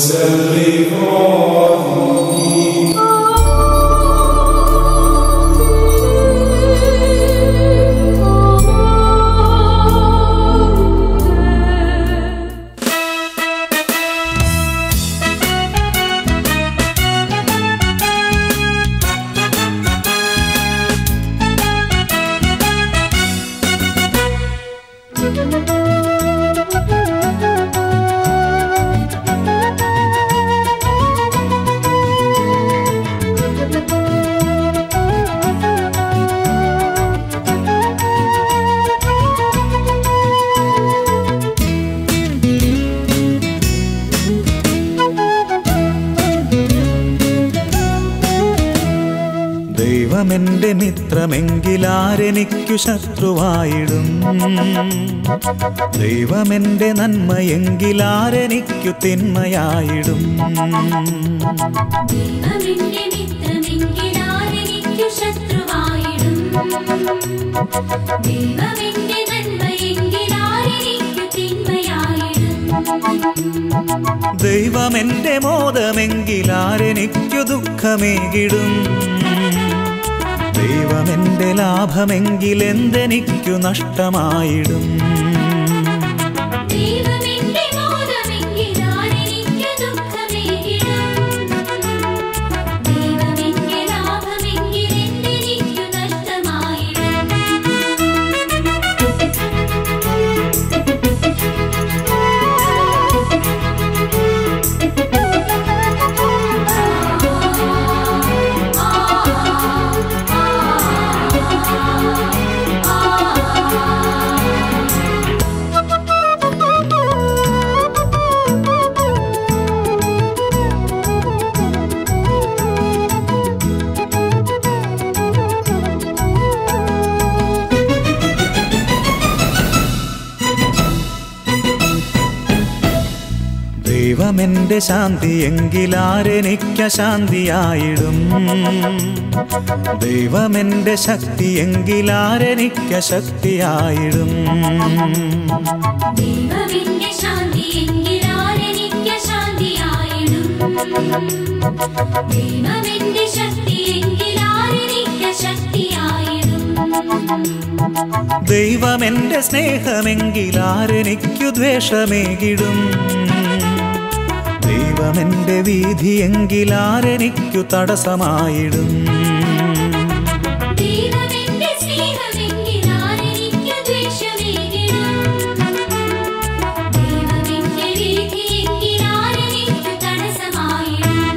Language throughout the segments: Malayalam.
ദൈവമെന്റെ മിത്രമെങ്കിലാരെനിക്കു ശത്രുവായിടും ദൈവമെന്റെ നന്മയെങ്കിലാരെനിക്കു തിന്മയായിടും ദൈവമെന്റെ മിത്രമെങ്കിലാരെനിക്കു ശത്രുവായിടും ദൈവമെന്റെ നന്മയെങ്കിലാരെനിക്കു തിന്മയായിടും ദൈവമെന്റെ മോദമെങ്കിലാരെനിക്കു ദുഃഖമേകിടും ദൈവമെന്റെ ലാഭമെങ്കിലെന്തെനിക്കു നഷ്ടമായിടും ദൈവമെന്റെ മോദമെങ്കിലാരെനിക്കു ദുഃഖമേകിടും ദൈവമെന്റെ ലാഭമെങ്കിലെന്തെനിക്കു നഷ്ടമായിടും ദൈവമെന്റെ ശാന്തി എങ്കിലാരെനിക്ക ശാന്തിയായിടും ദൈവമെന്റെ ശക്തി എങ്കിലാരെനിക്ക ശക്തിയായിടും ദൈവമെന്റെ ശാന്തി എങ്കിലാരെനിക്ക ശാന്തിയായിടും ദൈവമെന്റെ ശക്തി എങ്കിലാരെനിക്ക ശക്തിയായിടും ദൈവമെന്റെ സ്നേഹമെങ്കിലാരെനിക്കു ദ്വേഷമേകിടും ദൈവമെന്റെ വീതി എങ്കിലാരെനിക്കു തടസ്സമായിടും ദൈവമെന്റെ സ്നേഹമെങ്കിലാരെനിക്കു ദ്വേഷമേകിടും ദൈവമെന്റെ വീതി എങ്കിലാരെനിക്കു തടസ്സമായിടും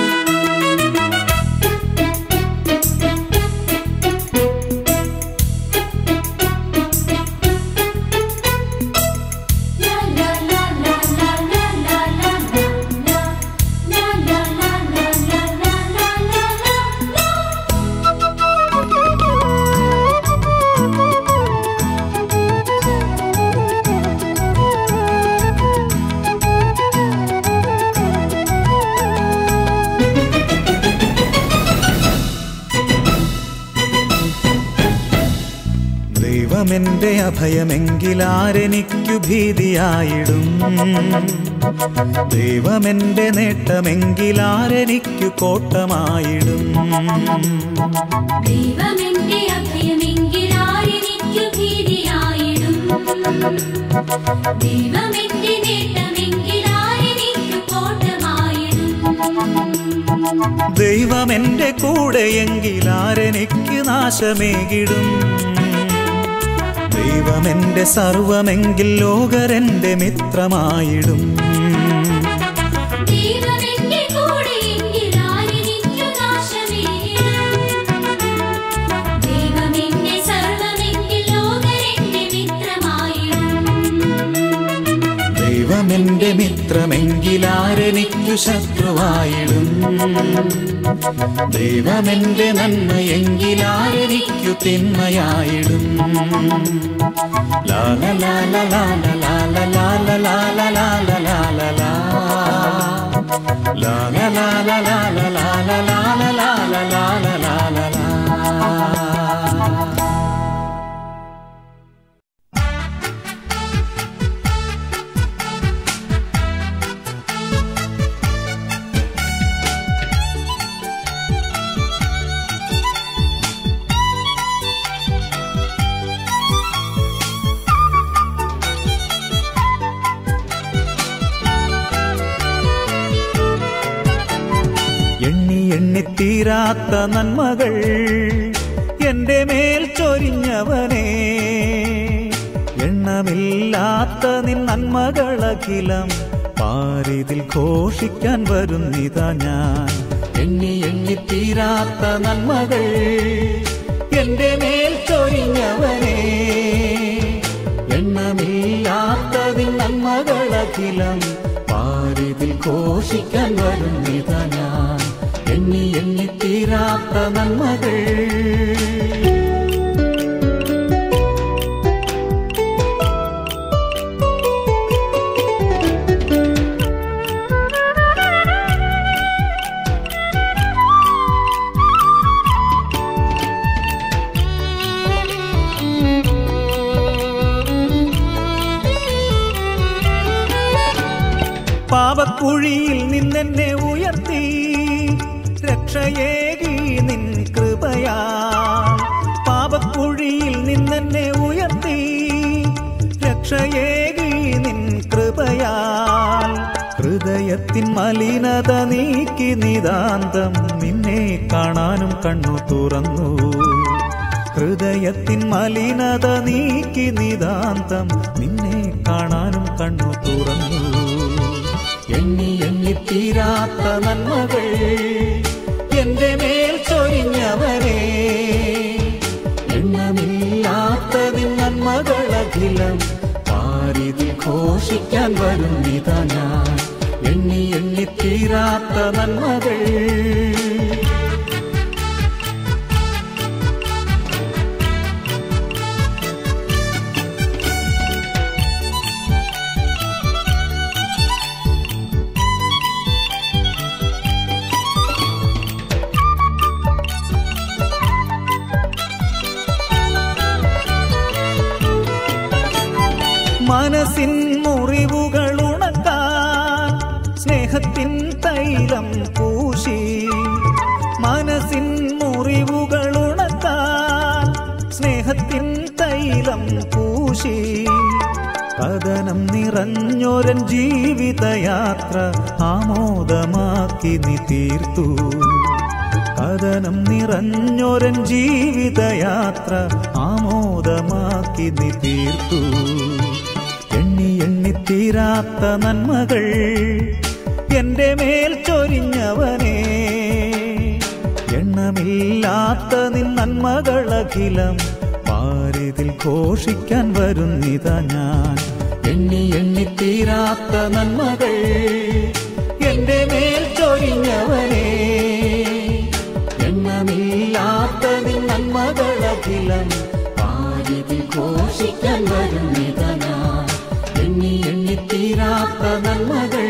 La la la la la la la la la la la la la la la la la la ദൈവമെന്റെ അഭയമെങ്കിലാരെനിക്കു ഭീതിയായിടും ദൈവമെന്റെ നേട്ടമെങ്കിലാരെനിക്കു കോട്ടമായിടും ദൈവമെന്റെ അഭയമെങ്കിലാരെനിക്കു ഭീതിയായിടും ദൈവമെന്റെ നേട്ടമെങ്കിലാരെനിക്കു കോട്ടമായിടും ദൈവമെന്റെ കൂടെയെങ്കിലാരെനിക്ക് നാശമേകിടും ദൈവമെന്റെ സർവമെങ്കിൽ ലോകരെന്റെ മിത്രമായിടും ദൈവമെന്റെ കൂടെയെങ്കിലാരെനിക്കു നാശമേകിടും ദൈവമെന്റെ സർവമെങ്കിൽ ലോകരെന്റെ മിത്രമായിടും ദൈവമെന്റെ മിത്രമെങ്കിലാരെനിക്കു ശത്രുവായിടും ദൈവമെന്റെ നന്മയെങ്കിലാരെനിക്കു തിന്മയായിടും Lala Lala Lala Lala Lala Lala Lala Lala ലാ. ലാല ലാല ലാല ലാല ലാല ലാല ലാല ലാല ലാ. ലാ എണ്ണിത്തീരാത്ത നന്മകൾ എന്റെ മേൽ ചൊരിഞ്ഞവനേ എണ്ണമില്ലാത്ത നിൻ നന്മകളഖിലം പാരിതിൽ ഘോഷിക്കാൻ വരുന്നിതാ ഞാൻ എണ്ണി എണ്ണിത്തീരാത്ത നന്മകൾ എന്റെ മേൽ ചൊരിഞ്ഞവനേ എണ്ണമില്ലാത്ത നിൻ നന്മകളഖിലം പാരിതിൽ ഘോഷിക്കാൻ വരുന്നിതാ ഞാൻ എണ്ണി എണ്ണിത്തീരാത്ത നന്മകൾ പാപക്കുഴിയിൽ നിന്നെന്നെ ഉയർത്തി രക്ഷയേകി നിൻ കൃപയാ പാപക്കുഴിയിൽ നിന്നെന്നെ ഉയർത്തി രക്ഷയേകി നിൻ കൃപയാൽ ഹൃദയത്തിൻ മലിനത നീക്കി നിതാന്തം നിന്നെ കാണാനും കണ്ണു തുറന്നു ഹൃദയത്തിൻ മലിനത നീക്കി നിതാന്തം നിന്നെ കാണാനും കണ്ണു തുറന്നു എണ്ണി എണ്ണി തീരാത്ത നന്മകൾ എന്റെ മേൽ ചൊരിഞ്ഞവരേ എണ്ണമില്ലാത്ത നിൻ നന്മകളഖിലം പാരിതിൽ ഘോഷിക്കാൻ വരുന്നിതാ ഞാൻ എണ്ണി എണ്ണി തീരാത്ത നന്മകൾ മനസ്സിൻ മുറിവുകൾ ഉണക്കാൻ സ്നേഹത്തിൻ തൈലം പൂശി മനസ്സിൻ മുറിവുകൾ ഉണക്കാൻ സ്നേഹത്തിൻ തൈലം പൂശി കഥനം നിറഞ്ഞൊരൻ ജീവിതയാത്ര ആമോദമാക്കി നീ തീർത്തു കഥനം നിറഞ്ഞൊരൻ ജീവിതയാത്ര ആമോദമാക്കി നീ തീർത്തു എണ്ണി എണ്ണി തീരാത്ത നന്മകൾ എന്റെ മേൽ ചൊരിഞ്ഞവനേ എണ്ണമില്ലാത്ത നിൻ നന്മകളഖിലം പാരിതിൽ ഘോഷിക്കാൻ വരുന്നിതാ ഞാൻ എണ്ണി എണ്ണി തീരാത്ത നന്മകൾ എന്റെ മേൽ ചൊരിഞ്ഞവനേ എണ്ണമില്ലാത്ത നിൻ നന്മകളഖിലം പാരിതിൽ ഘോഷിക്കാൻ വരുന്നിതാ ഞാൻ എണ്ണി എണ്ണി തീരാത്ത നന്മകൾ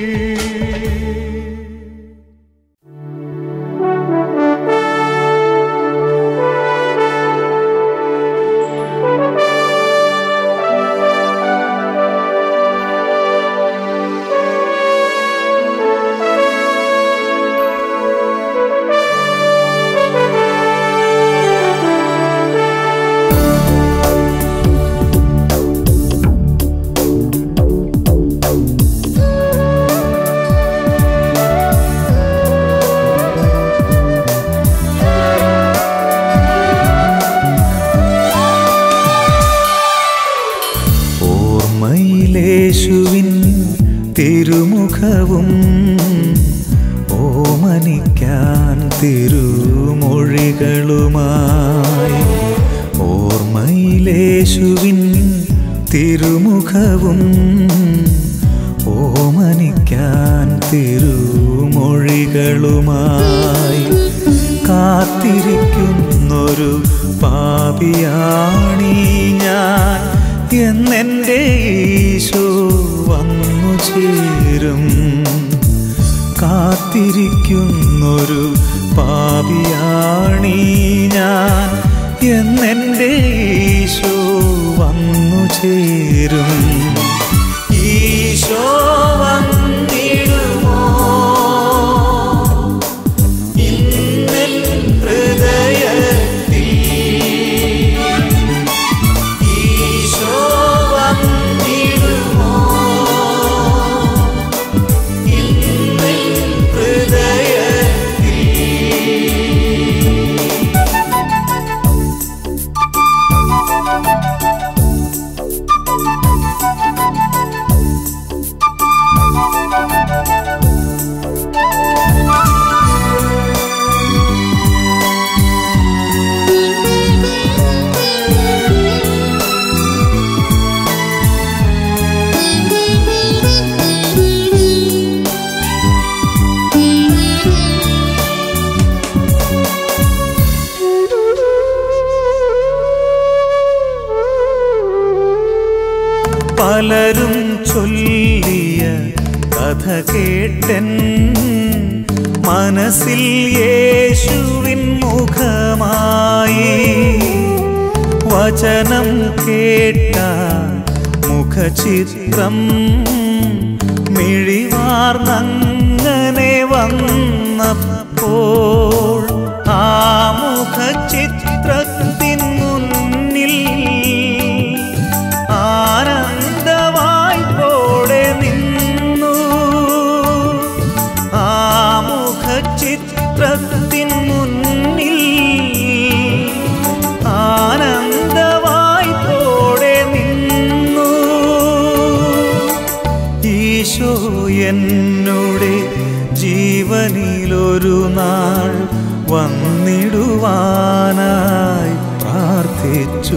ഓർമ്മയിലേശുവിൻ തിരുമുഖവും ഓമനിക്കാൻ തിരുമൊഴികളുമായി ഓർമ്മയിലേശുവിൻ തിരുമുഖവും ഓമനിക്കാൻ തിരുമൊഴികളുമായി കാത്തിരിക്കുന്നൊരു പാപിയാണീ ഞാൻ എന്നെൻ്റെ ഈശോ വന്നു ചേരും കാത്തിരിക്കുന്നൊരു പാപിയാണീ ഞാൻ എന്നെൻ്റെ ഈശോ വന്നു ചേരും ഈശോ വന്നിടുമോ ഇന്നൽ ഹൃദയത്തിൽ ഈശോ വന്നിടുമോ ഇന്നൽ ഹൃദയത്തിൽ കഥ കേട്ടൻ മനസ്സിൽ യേശുവിൻ മുഖമായി വചനം കേട്ട മുഖചിത്രം മിഴിവാർന്നങ്ങനെ വന്നപ്പോൾ ആ മുഖചിത്രത്തിൻ മുന്നിൽ ആനന്ദമായി പോടെ നിന്നു ആ മുഖചിത്രത്തിൻ മുന്നിൽ ആനന്ദമായി പോടെ നിന്നു ഈശോ എന്നോടെ ജീവനിലൊരു നാൾ വന്നിടുവാനായി പ്രാർത്ഥിച്ചു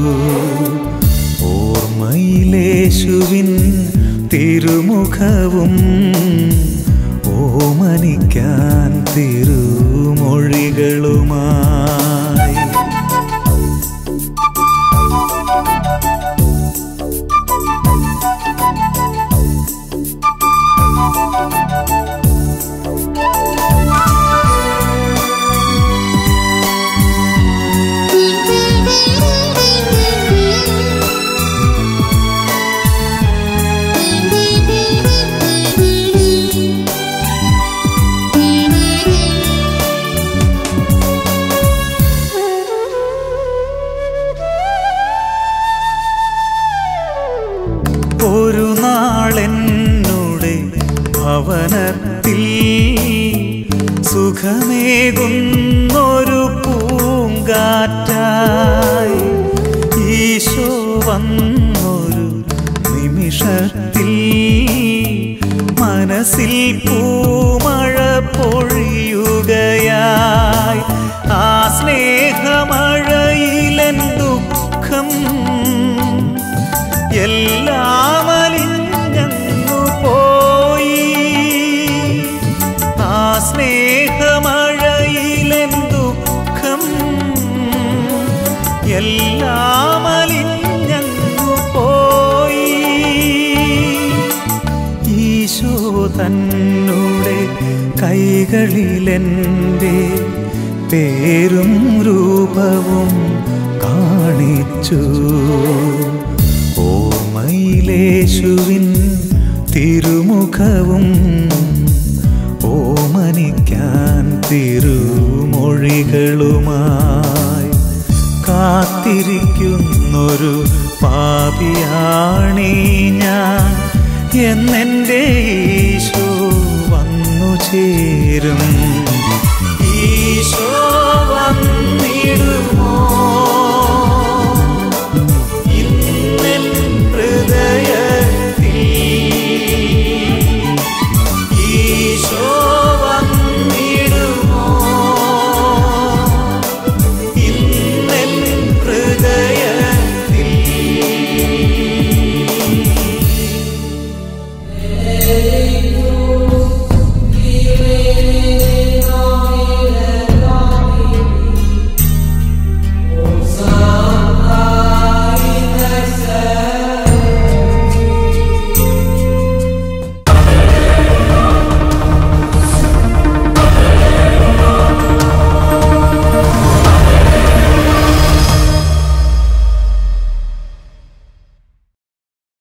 ഓർമ്മയിലേശുവിൻ തിരുമുഖവും ഓമനിക്കാൻ തിരുമൊഴികളുമായി ഒരു നാളെന്നുടെ ഭവനത്തിൽ സുഖമേകുന്നൊരു പൂങ്കാറ്റായി ഈശോ വന്നൊരു നിമിഷത്തിൽ മനസ്സിൽ പൂമഴ പൊഴിയുകയായി ആ സ്നേഹമഴയിലെൻ ദുഃഖം എല്ലാം അലിഞ്ഞങ്ങു പോയി ആ സ്നേഹമഴയിലെൻ ദുഃഖം എല്ലാം അലിഞ്ഞങ്ങു പോയി ഈശോ തന്നൂടെ കൈകളിലെൻ്റെ പേരും രൂപവും കാണിച്ചു ഓർമ്മയിലേശുവിൻ തിരുമുഖവും ഓമനിക്കാൻ തിരുമൊഴികളുമായി കാത്തിരിക്കുന്നൊരു പാപിയാണീ ഞാൻ എന്നെൻ്റെ ഈശോ വന്നു ചേ